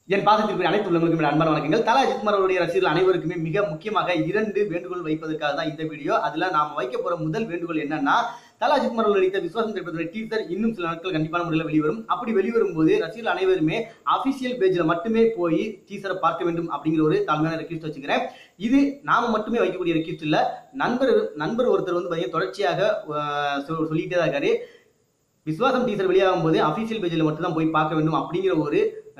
என் பாசத்திற்கு அனைத்து உள்ளவங்களுக்கும் அன்பான வணக்கங்கள் தலா அஜித்குமார் அவருடைய ரசிகர்கள் அனைவருக்குமே மிக முக்கியமாக இரண்டு வேண்டுகோள் வைப்பதற்காக தான் இந்த வீடியோ அதுல நாம வைக்க போற முதல் வேண்டுகோள் என்னன்னா தலா அஜித்குமார் அவர்கள் நடித்த விசுவாசம் திரைப்படத்துடைய டீசர் இன்னும் சில நாட்கள் கண்டிப்பான முறையில் வெளிவரும் அப்படி வெளிவரும் போது ரசிகர்கள் அனைவருமே அபிஷியல் பேஜ்ல மட்டுமே போய் டீசரை பார்க்க வேண்டும் அப்படிங்கிற ஒரு தாழ்மையான ரெக்வஸ்ட் வச்சுக்கிறேன் இது நாம மட்டுமே வைக்கக்கூடிய ரெக்வஸ்ட் இல்ல நண்பர் நண்பர் ஒருத்தர் வந்து பாத்தீங்கன்னா தொடர்ச்சியாக அஹ், சொல்- சொல்லிட்டே தான் இருக்காரு விஸ்வாசம் டீசர் வெளியாகும் போது அபிஷியல் பேஜில் மட்டும் தான் போய் பார்க்க வேண்டும் அப்படிங்கிற ஒரு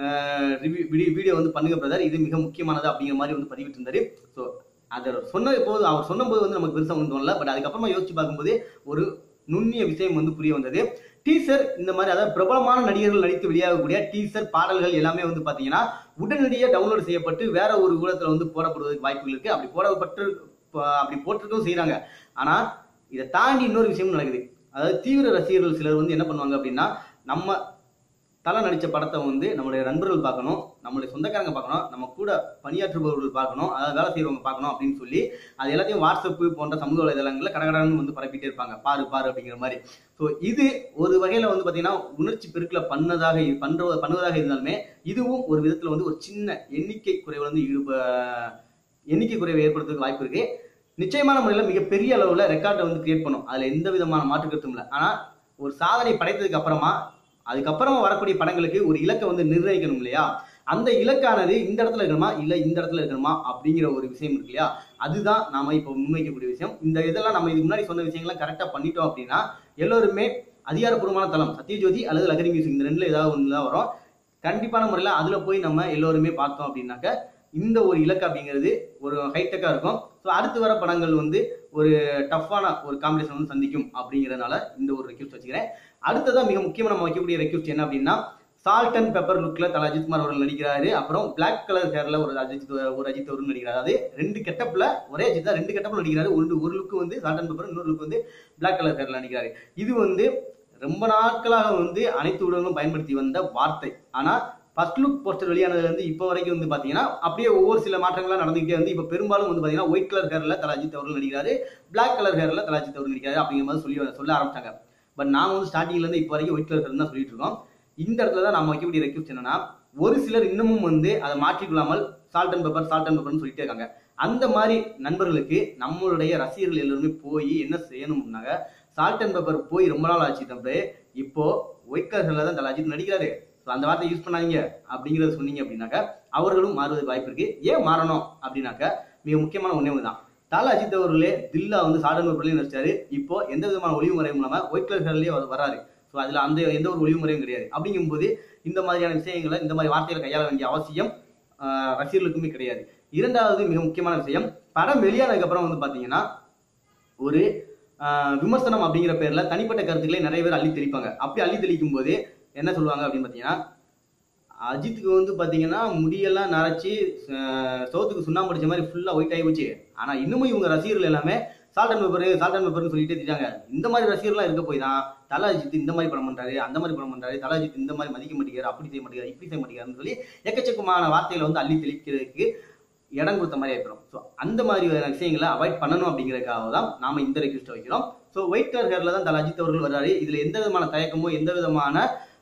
வீடியோ வந்து பண்ணுங்க பிரதர் இது மிக முக்கியமானது அப்படிங்கிற மாதிரி வந்து பதிவிட்டு இருந்தாரு ஸோ அதை சொன்ன போது அவர் சொன்னபோது வந்து நமக்கு பெருசாக ஒன்றும் தோணல பட் அதுக்கப்புறமா யோசிச்சு பார்க்கும்போது ஒரு நுண்ணிய விஷயம் வந்து புரிய வந்தது டீசர் இந்த மாதிரி அதாவது பிரபலமான நடிகர்கள் நடித்து வெளியாகக்கூடிய டீசர் பாடல்கள் எல்லாமே வந்து பாத்தீங்கன்னா உடனடியாக டவுன்லோட் செய்யப்பட்டு வேற ஒரு ஊடகத்துல வந்து போடப்படுவதற்கு வாய்ப்புகள் இருக்கு அப்படி போடப்பட்டு அப்படி போட்டிருக்கவும் செய்றாங்க ஆனா இதை தாண்டி இன்னொரு விஷயமும் நடக்குது அதாவது தீவிர ரசிகர்கள் சிலர் வந்து என்ன பண்ணுவாங்க அப்படின்னா நம்ம தலை நடித்த படத்தை வந்து நம்மளுடைய நண்பர்கள் பார்க்கணும் நம்மளுடைய சொந்தக்காரங்க பார்க்கணும் நம்ம கூட பணியாற்றுபவர்கள் பார்க்கணும் அதாவது வேலை செய்கிறவங்க பார்க்கணும் அப்படின்னு சொல்லி அது எல்லாத்தையும் வாட்ஸ்அப் போன்ற சமூக வலைதளங்களில் கடகடன்னு வந்து பரப்பிட்டே இருப்பாங்க பாரு பாரு அப்படிங்கிற மாதிரி ஸோ இது ஒரு வகையில் வந்து பார்த்தீங்கன்னா உணர்ச்சி பெருக்கில் பண்ணதாக இரு- பண்ற பண்ணுவதாக இருந்தாலுமே இதுவும் ஒரு விதத்தில் வந்து ஒரு சின்ன எண்ணிக்கை குறைவு வந்து ஈடுப எண்ணிக்கை குறைவை ஏற்படுத்துறதுக்கு வாய்ப்பு இருக்கு நிச்சயமான முறையில் மிகப்பெரிய அளவில் ரெக்கார்டை வந்து கிரியேட் பண்ணும் அதில் எந்த விதமான மாற்று கருத்தும் இல்லை ஆனால் ஒரு சாதனை படைத்ததுக்கு அப்புறமா அதுக்கப்புறமா வரக்கூடிய படங்களுக்கு ஒரு இலக்கை வந்து நிர்ணயிக்கணும் இல்லையா அந்த இலக்கானது இந்த இடத்துல இருக்கணுமா இல்லை இந்த இடத்துல இருக்கணுமா அப்படிங்கிற ஒரு விஷயம் இருக்கு இல்லையா அதுதான் நாம இப்போ முன்வைக்கக்கூடிய விஷயம் இந்த இதெல்லாம் நம்ம இதுக்கு முன்னாடி சொன்ன விஷயங்கள்லாம் கரெக்டாக பண்ணிட்டோம் அப்படின்னா எல்லோருமே அதிகாரப்பூர்வமான தளம் சத்யஜோதி அல்லது லகரி மியூசிக் இந்த ரெண்டுல ஏதாவது ஒன்று தான் வரும் கண்டிப்பான முறையில் அதில் போய் நம்ம எல்லோருமே பார்த்தோம் அப்படின்னாக்க இந்த ஒரு இலக்கு அப்படிங்கிறது ஒரு ஹைடெக்காக இருக்கும் ஸோ அடுத்து வர படங்கள் வந்து ஒரு டஃப்பான ஒரு காம்படிஷன் வந்து சந்திக்கும் அப்படிங்கிறதுனால இந்த ஒரு ரெக்யூஸ்ட் வச்சுக்கிறேன் அடுத்ததான் மிக முக்கியமாக நம்ம வைக்கக்கூடிய ரெக்யூஸ்ட் என்ன அப்படின்னா சால்ட் அண்ட் பெப்பர் லுக்ல தல அஜித்குமார் அவர்கள் நடிக்கிறாரு அப்புறம் பிளாக் கலர் ஹேர்ல ஒரு அஜித் ஒரு அஜித் அவர்கள் நடிக்கிறாரு அதாவது ரெண்டு கெட்டப்ல ஒரே அஜித் தான் ரெண்டு கெட்டப்ல நடிக்கிறாரு ஒரு ஒரு லுக் வந்து சால்ட் அண்ட் பெப்பர் இன்னொரு லுக் வந்து பிளாக் கலர் ஹேர்ல நடிக்கிறாரு இது வந்து ரொம்ப நாட்களாக வந்து அனைத்து ஊடகங்களும் பயன்படுத்தி வந்த வார்த்தை ஆனா ஃபர்ஸ்ட் லுக் போஸ்டர் வெளியானதுல இருந்து இப்போ வரைக்கும் வந்து பாத்தீங்கன்னா அப்படியே ஒவ்வொரு சில மாற்றங்கள்லாம் நடந்துகிட்டே வந்து இப்போ பெரும்பாலும் வந்து பாத்தீங்கன்னா ஒயிட் கலர் ஹேர்ல தல அஜித் அவர்கள் நடிக்கிறாரு பிளாக் கலர் ஹேர்ல தல அஜித் அவர்கள் நடிக்கிறாரு அப்படிங்கிற மாதிரி சொல்லி சொல்ல ஆரம்பிச்சாங்க பட் நாம வந்து ஸ்டார்டிங்ல இருந்து இப்போ வரைக்கும் ஒயிட் கலர் ஹேர் தான் சொல்லிட்டு இருக்கோம் இந்த இடத்துல தான் நம்ம வைக்கக்கூடிய ரெக்வஸ்ட் என்னன்னா ஒரு சிலர் இன்னமும் வந்து அதை மாற்றிக்கொள்ளாமல் salt and pepper salt and பெப்பர்னு சொல்லிட்டே இருக்காங்க அந்த மாதிரி நண்பர்களுக்கு நம்மளுடைய ரசிகர்கள் எல்லாருமே போய் என்ன செய்யணும்னாங்க சால்ட் அண்ட் பெப்பர் போய் ரொம்ப நாள் ஆச்சு தம்பி இப்போ ஒயிட் கலர்ல தான் தல அஜித் நடிக்கிறாரு ஸோ அந்த வார்த்தையை யூஸ் பண்ணாதீங்க அப்படிங்கறத சொன்னீங்க அப்படின்னாக்க அவர்களும் மாறுவதற்கு வாய்ப்பு இருக்கு ஏன் மாறணும் அப்படின்னாக்க மிக முக்கியமான ஒண்ணே ஒன்று தான் தல அஜித் அவர்களே தில்லா வந்து சால்ட் அண்ட் பெப்பர்லயும் நடிச்சாரு இப்போ எந்த விதமான ஒளிவு முறையும் இல்லாம ஒயிட் கலர் ஹேர்லயே அவர் வராரு ஸோ அதுல அந்த எந்த ஒரு ஒளிவு முறையும் கிடையாது அப்படிங்கும்போது இந்த மாதிரியான விஷயங்களை இந்த மாதிரி வார்த்தைகளை கையாள வேண்டிய அவசியம் ஆஹ், ரசிகர்களுக்குமே கிடையாது இரண்டாவது மிக முக்கியமான விஷயம் படம் வெளியானதுக்கு அப்புறம் வந்து பாத்தீங்கன்னா ஒரு ஆஹ், விமர்சனம் அப்படிங்கிற பேர்ல தனிப்பட்ட கருத்துக்களை நிறைய பேர் அள்ளி தெளிப்பாங்க அப்படி அள்ளி தெளிக்கும் போது என்ன சொல்லுவாங்க அப்படின்னு பாத்தீங்கன்னா அஜித்துக்கு வந்து பாத்தீங்கன்னா முடியெல்லாம் நரைச்சி அஹ், சோத்துக்கு சுண்ணாம்பு அடிச்ச மாதிரி ஃபுல்லா ஒயிட் ஆகி போச்சு ஆனா இன்னமும் இவங்க ரசிகர்கள் எல்லாமே salt and pepper salt and பெப்பர்னு சொல்லிட்டே திட்டாங்க இந்த மாதிரி ரசிகர்கள்லாம் இருக்க போய் தான் தல அஜித் இந்த மாதிரி படம் பண்றாரு அந்த மாதிரி படம் பண்றாரு தல அஜித் இந்த மாதிரி மதிக்க மாட்டேங்கிறாரு அப்படி செய்ய மாட்டேங்கிறாரு இப்படி செய்ய மாட்டேங்கிறாருன்னு சொல்லி எக்கச்சக்கமான வார்த்தைகளை வந்து அள்ளி தெளிக்கிறதுக்கு இடம் கொடுத்த மாதிரி ஆயிடும் ஸோ அந்த மாதிரி விஷயங்களை அவாய்ட் பண்ணணும் அப்படிங்கிறதுக்காக தான் நாம இந்த ரெக்வஸ்ட் வைக்கிறோம் ஸோ ஒயிட் கலர் ஹேர்ல தான் தல அஜித் அவர்கள் வர்றாரு இதுல எந்த விதமான தயக்கமோ எந்த விதமான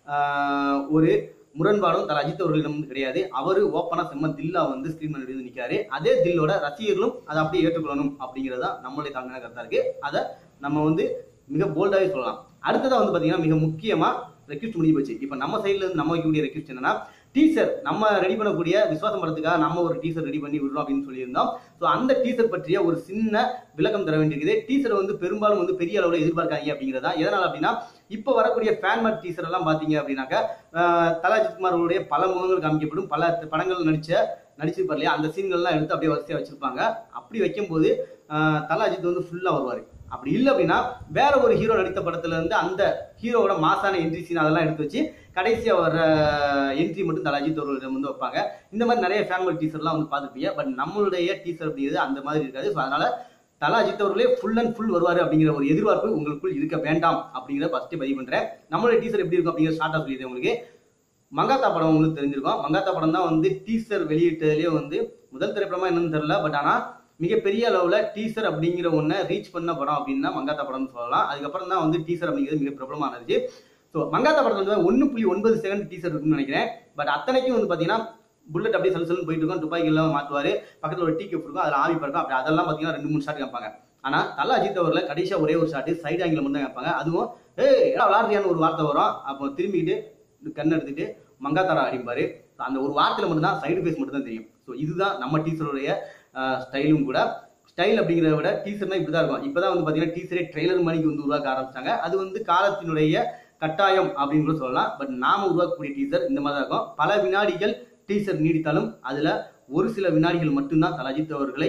ஆஹ், ஒரு முரண்பாடும் தல அஜித் அவர்களிடம் வந்து கிடையாது அவர் ஓப்பனா செம்ம தில்லா வந்து ஸ்கிரீன் பண்ணி வந்து நிற்காரு அதே தில்லோட ரசிகர்களும் அதை அப்படியே ஏற்றுக்கொள்ளணும் அப்படிங்கிறது தான் நம்மளுடைய தாழ்மையான கருத்தா இருக்கு அதை நம்ம வந்து மிக போல்டாகவே சொல்லலாம் அடுத்ததா வந்து பாத்தீங்கன்னா மிக முக்கியமா ரெக்வஸ்ட் முடிஞ்சு போச்சு இப்போ நம்ம சைடுல இருந்து நம்ம வைக்கக்கூடிய ரெக்வஸ்ட் என்னன்னா டீசர் நம்ம ரெடி பண்ணக்கூடிய விசுவாசம் படத்துக்காக நம்ம ஒரு டீசர் ரெடி பண்ணி விடுறோம் அப்படின்னு சொல்லியிருந்தோம் ஸோ அந்த டீசர் பற்றிய ஒரு சின்ன விளக்கம் தர வேண்டியிருக்குது டீசர் வந்து பெரும்பாலும் வந்து பெரிய அளவில் எதிர்பார்க்காங்க அப்படிங்கிறதா எதனால அப்படின்னா இப்போ வரக்கூடிய ஃபேன்மேட் டீசர் எல்லாம் பார்த்தீங்க அப்படின்னாக்க ஆஹ், தல அஜித்குமார் அவருடைய பல முகங்கள் காமிக்கப்படும் பல படங்கள் நடிச்ச நடிச்சிருப்பார் இல்லையா அந்த சீன்கள்லாம் எடுத்து அப்படியே வரிசையாக வச்சிருப்பாங்க அப்படி வைக்கும்போது ஆஹ், தல அஜித் வந்து ஃபுல்லாக வருவார் அப்படி இல்லை அப்படின்னா வேற ஒரு ஹீரோ நடித்த படத்துல இருந்து அந்த ஹீரோவோட மாசான என்ட்ரி சீன் அதெல்லாம் எடுத்து வச்சு கடைசியா வர என்ட்ரி மட்டும் தல அஜித் அவர்களிடம் வந்து வைப்பாங்க இந்த மாதிரி நிறைய ஃபேன்மல் டீசர்லாம் வந்து பார்த்துருப்பீங்க பட் நம்மளுடைய டீசர் அப்படிங்கிறது அந்த மாதிரி இருக்காது ஸோ அதனால தல அஜித் அவர்களே ஃபுல் அண்ட் ஃபுல் வருவாரு அப்படிங்கிற ஒரு எதிர்பார்ப்பு உங்களுக்குள் இருக்க வேண்டாம் அப்படிங்கிறத ஃபர்ஸ்ட் பதிவு பண்றேன் நம்மளுடைய டீசர் எப்படி இருக்கும் அப்படிங்கிற ஷார்ட்டா சொல்லிடுறேன் உங்களுக்கு மங்காத்தா படம் உங்களுக்கு தெரிஞ்சிருக்கும் மங்காத்தா படம் தான் வந்து டீசர் வெளியிட்டதுலேயே வந்து முதல் திரைப்படமா என்னன்னு தெரியல பட் ஆனா மிகப்பெரிய அளவுல டீசர் அப்படிங்கிற ஒன்றை ரீச் பண்ண படம் அப்படின்னா மங்காத்தா படம்னு சொல்லலாம் அதுக்கப்புறம் தான் வந்து டீசர் அப்படிங்கிறது மிக பிரபலமானது ஸோ மங்காத்தா படத்துல வந்து ஒன்று புள்ளி ஒன்பது செகண்ட் டீசர் இருக்குன்னு நினைக்கிறேன் பட் அத்தனைக்கும் வந்து பார்த்தீங்கன்னா புல்லட் அப்படியே சல் சல்னு போயிட்டு இருக்கும் துப்பாக்கி எல்லாம் மாற்றுவாரு பக்கத்தில் ஒரு டீ கப் இருக்கும் அதில் ஆவி பறக்கும் அப்படி அதெல்லாம் பார்த்தீங்கன்னா ரெண்டு மூணு ஷாட் கேட்பாங்க ஆனால் தலா அஜித் அவர்களை கடைசியாக ஒரே ஒரு ஷாட் சைடு ஆங்கில மட்டும் தான் கேட்பாங்க அதுவும் ஏய் ஏடா விளாடுறியான்னு ஒரு வார்த்தை வரும் அப்போ திரும்பிட்டு கண் எடுத்துட்டு மங்காத்தாரா அடிப்பாரு அந்த ஒரு வார்த்தையில மட்டும்தான் சைடு ஃபேஸ் மட்டும் தான் தெரியும் ஸோ இதுதான் நம்ம டீச்சருடைய ஸ்டைலும் கூட ஸ்டைல் அப்படிங்கிறத விட டீசர்னா இப்படி தான் இருக்கும் இப்போதான் வந்து பார்த்தீங்கன்னா டீசரே ட்ரெய்லர் மணிக்கு வந்து உருவாக்க ஆரம்பிச்சாங்க அது வந்து காலத்தினுடைய கட்டாயம் அப்படின்னு கூட சொல்லலாம் பட் நாம உருவாக்கக்கூடிய டீசர் இந்த மாதிரி தான் இருக்கும் பல வினாடிகள் டீசர் நீடித்தாலும் அதுல ஒரு சில வினாடிகள் மட்டும்தான் தல அஜித் அவர்களை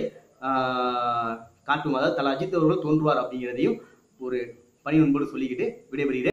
ஆஹ், காட்டும் அதாவது தல அஜித் அவர்கள் தோன்றுவார் அப்படிங்கிறதையும் ஒரு பணி சொல்லிக்கிட்டு விடைபெறுகிறேன்